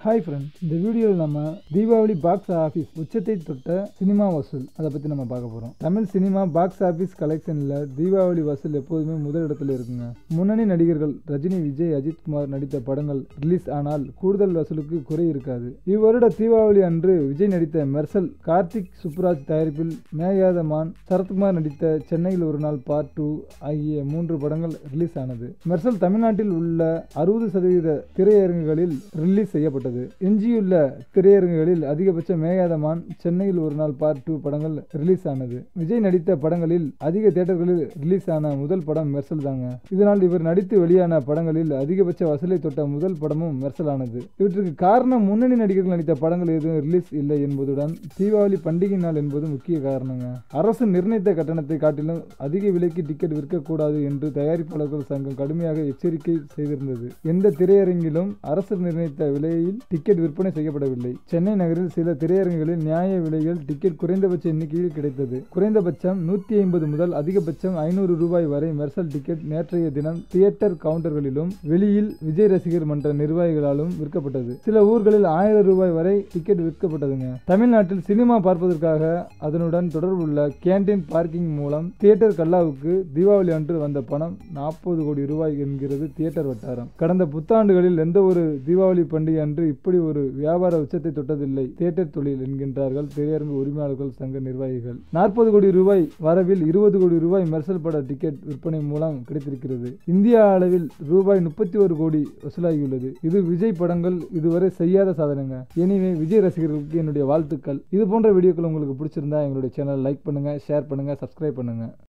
hi friends இந்த வீடியோவில் நம்ம தீபாவளி பாக்ஸ் ஆஃபீஸ் உச்சத்தை தொட்ட சினிமா வசூல் அதை பற்றி நம்ம பார்க்க போகிறோம் தமிழ் சினிமா பாக்ஸ் ஆஃபீஸ் கலெக்ஷனில் தீபாவளி வசூல் எப்போதுமே முதல் இடத்துல இருக்குங்க முன்னணி நடிகர்கள் ரஜினி விஜய் அஜித் குமார் நடித்த படங்கள் ரிலீஸ் ஆனால் கூடுதல் வசூலுக்கு குறை இருக்காது இவ்வருட தீபாவளி அன்று விஜய் நடித்த மெர்சல் கார்த்திக் சுப்ராஜ் தயாரிப்பில் மேயாத மான் சரத்குமார் நடித்த சென்னையில் ஒரு நாள் பார்ட் டூ ஆகிய மூன்று படங்கள் ரிலீஸ் ஆனது மெர்சல் தமிழ்நாட்டில் உள்ள அறுபது சதவீத திரையரங்குகளில் ரிலீஸ் செய்யப்பட்டது எஞ்சியுள்ள திரையரங்குகளில் அதிகபட்ச மேயாதமான் சென்னையில் ஒரு நாள் பார்ட் டூ படங்கள் ரிலீஸ் ஆனது விஜய் நடித்த படங்களில் அதிக தியேட்டர்களில் ரிலீஸ் ஆன முதல் படம் மெர்சல் தாங்க இதனால் இவர் நடித்து வெளியான படங்களில் அதிகபட்ச வசூலை தொட்ட முதல் படமும் மெர்சல் ஆனது இவற்றுக்கு காரணம் முன்னணி நடிகர்கள் நடித்த படங்கள் எதுவும் ரிலீஸ் இல்லை என்பதுடன் தீபாவளி பண்டிகை நாள் என்பது முக்கிய காரணங்க அரசு நிர்ணயித்த கட்டணத்தை காட்டிலும் அதிக விலைக்கு டிக்கெட் விற்கக்கூடாது என்று தயாரிப்பாளர்கள் சங்கம் கடுமையாக எச்சரிக்கை செய்திருந்தது எந்த திரையரங்கிலும் அரசு நிர்ணயித்த விலையில் டிக்கெட் விற்பனை செய்யப்படவில்லை சென்னை நகரில் சில திரையரங்குகளில் நியாய விலையில் டிக்கெட் குறைந்தபட்ச எண்ணிக்கையில் கிடைத்தது குறைந்தபட்சம் நூற்றி ஐம்பது முதல் அதிகபட்சம் ஐநூறு ரூபாய் வரை மெர்சல் டிக்கெட் நேற்றைய தினம் தியேட்டர் கவுண்டர்களிலும் வெளியில் விஜய் ரசிகர் மன்ற நிர்வாகிகளாலும் விற்கப்பட்டது சில ஊர்களில் ஆயிரம் ரூபாய் வரை டிக்கெட் விற்கப்பட்டதுங்க தமிழ்நாட்டில் சினிமா பார்ப்பதற்காக அதனுடன் தொடர்புள்ள கேண்டீன் பார்க்கிங் மூலம் தியேட்டர் கல்லாவுக்கு தீபாவளி அன்று வந்த பணம் நாற்பது கோடி ரூபாய் என்கிறது தியேட்டர் வட்டாரம் கடந்த புத்தாண்டுகளில் எந்த ஒரு தீபாவளி பண்டிகை அன்று இப்படி ஒரு வியாபார உச்சத்தை தொட்டதில்லை தியேட்டர் தொழில் என்கின்றார்கள் திரையரங்கு உரிமையாளர்கள் சங்க நிர்வாகிகள் நாற்பது கோடி ரூபாய் வரவில் இருபது கோடி ரூபாய் மெர்சல் பட டிக்கெட் விற்பனை மூலம் கிடைத்திருக்கிறது இந்திய அளவில் ரூபாய் முப்பத்தி ஒரு கோடி வசூலாகியுள்ளது இது விஜய் படங்கள் இதுவரை செய்யாத சாதனைங்க எனிவே விஜய் ரசிகர்களுக்கு என்னுடைய வாழ்த்துக்கள் இது போன்ற வீடியோக்கள் உங்களுக்கு பிடிச்சிருந்தா எங்களுடைய சேனல் லைக் பண்ணுங்க ஷேர் பண்ணுங்க சப்ஸ்கிரைப் பண்ணுங்க